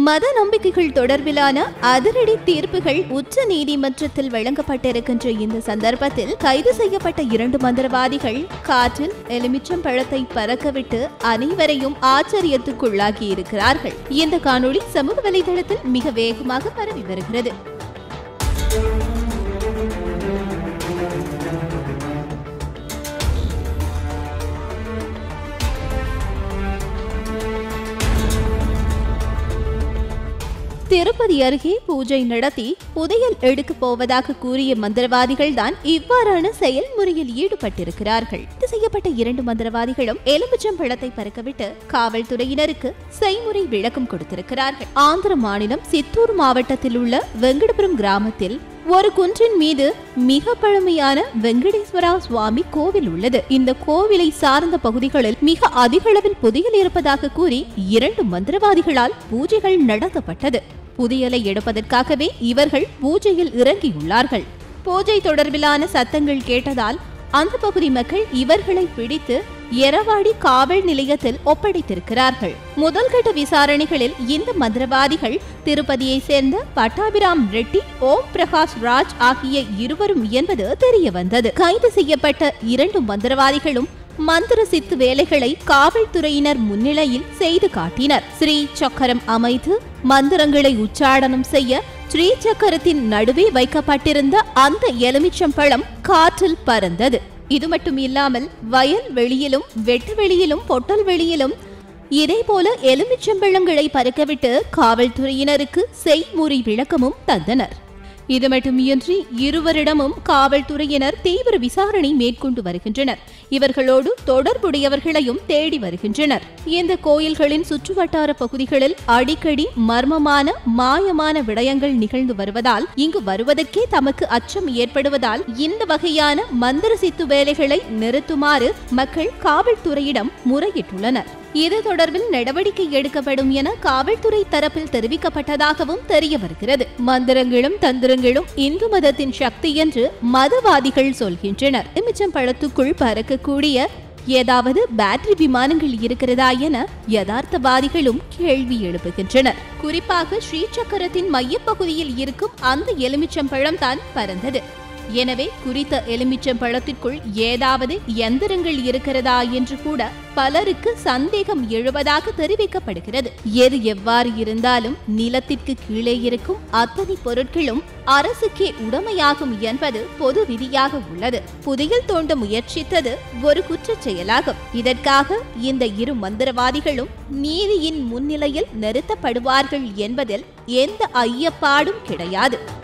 மத நம்பிக்கைகள் தொடர்பிலான அதிரடி தீர்ப்புகள் உச்ச நீதிமன்றத்தில் வழங்கப்பட்டிருக்கின்ற இந்த சந்தர்ப்பத்தில் கைது செய்யப்பட்ட இரண்டு மந்திரவாதிகள் காற்றில் எலுமிச்சம் பழத்தை பறக்கவிட்டு அனைவரையும் ஆச்சரியத்துக்குள்ளாகி இருக்கிறார்கள் இந்த காணொளி சமூக வலைதளத்தில் மிக வேகமாக பரவி வருகிறது திருப்பதி அருகே பூஜை நடத்தி புதையல் எடுக்கப் போவதாக கூறிய மந்திரவாதிகள் தான் இவ்வாறான செயல்முறையில் ஈடுபட்டிருக்கிறார்கள் கைது செய்யப்பட்ட இரண்டு மந்திரவாதிகளும் எலுமிச்சம் பழத்தை பறக்கவிட்டு காவல்துறையினருக்கு செய்முறை விளக்கம் கொடுத்திருக்கிறார்கள் ஆந்திர மாநிலம் சித்தூர் மாவட்டத்தில் உள்ள வெங்கடபுரம் கிராமத்தில் ஒரு குன்றின் மீது மிக பழமையான வெங்கடேஸ்வரா சுவாமி கோவில் உள்ளது இந்த கோவிலை சார்ந்த பகுதிகளில் மிக அதிக அளவில் புதையல் இருப்பதாக கூறி இரண்டு மந்திரவாதிகளால் பூஜைகள் நடத்தப்பட்டது புதையலை எடுப்பதற்காகவே இவர்கள் பூஜையில் இறங்கியுள்ளார்கள் பூஜை தொடர்பிலான சத்தங்கள் கேட்டதால் அந்த பகுதி மக்கள் இவர்களை பிடித்து எரவாடி காவல் நிலையத்தில் ஒப்படைத்திருக்கிறார்கள் முதல் கட்ட விசாரணைகளில் இந்த மந்திரவாதிகள் திருப்பதியை சேர்ந்த பட்டாபிராம் ரெட்டி ஓம் பிரகாஷ் ராஜ் ஆகிய இருவரும் என்பது தெரிய வந்தது கைது செய்யப்பட்ட இரண்டு மந்திரவாதிகளும் மந்திர சித்து வேலைகளை காவல்துறையினர் முன்னிலையில் செய்து காட்டினர் ஸ்ரீ சக்கரம் அமைத்து மந்திரங்களை உச்சாடனம் செய்ய ஸ்ரீ சக்கரத்தின் நடுவே வைக்கப்பட்டிருந்த அந்த எலுமிச்சம் பழம் காற்றில் பறந்தது இது மட்டும் இல்லாமல் வயல் வெளியிலும் வெட்டு வெளியிலும் பொட்டல் வெளியிலும் இதே போல எலுமிச்சம்பழங்களை பறக்கவிட்டு காவல்துறையினருக்கு செய்முறை விளக்கமும் தந்தனர் இது மட்டுமின்றி இருவரிடமும் காவல்துறையினர் தீவிர விசாரணை மேற்கொண்டு வருகின்றனர் இவர்களோடு தொடர்புடையவர்களையும் தேடி வருகின்றனர் இந்த கோயில்களின் சுற்றுவட்டார பகுதிகளில் அடிக்கடி மர்மமான மாயமான விடயங்கள் நிகழ்ந்து வருவதால் இங்கு வருவதற்கே தமக்கு அச்சம் ஏற்படுவதால் இந்த வகையான மந்திர சித்து வேலைகளை நிறுத்துமாறு மக்கள் காவல்துறையிடம் முறையிட்டுள்ளனர் இது தொடர்பில் நடவடிக்கை எடுக்கப்படும் என காவல்துறை தரப்பில் தெரிவிக்கப்பட்டதாகவும் தெரிய வருகிறது மந்திரங்களும் தந்திரங்களும் இந்து மதத்தின் சக்தி என்று மதவாதிகள் சொல்கின்றனர் எலுமிச்சம் பழத்துக்குள் பறக்கக்கூடிய ஏதாவது பேட்டரி விமானங்கள் இருக்கிறதா என யதார்த்தவாதிகளும் கேள்வி எழுப்புகின்றனர் குறிப்பாக ஸ்ரீசக்கரத்தின் மையப்பகுதியில் இருக்கும் அந்த எலுமிச்சம்பழம் தான் பறந்தது எனவே குறித்த எலுமிச்சம் பழத்திற்குள் ஏதாவது எந்திரங்கள் இருக்கிறதா என்று கூட பலருக்கு சந்தேகம் எழுவதாக தெரிவிக்கப்படுகிறது எது எவ்வாறு இருந்தாலும் நிலத்திற்கு கீழே இருக்கும் அத்தனை பொருட்களும் அரசுக்கே உடமையாகும் என்பது பொது விதியாக உள்ளது புதையல் தோண்ட முயற்சித்தது ஒரு குற்றச் செயலாகும் இதற்காக இந்த இரு மந்திரவாதிகளும் நீதியின் முன்னிலையில் நிறுத்தப்படுவார்கள் என்பதில் எந்த ஐயப்பாடும் கிடையாது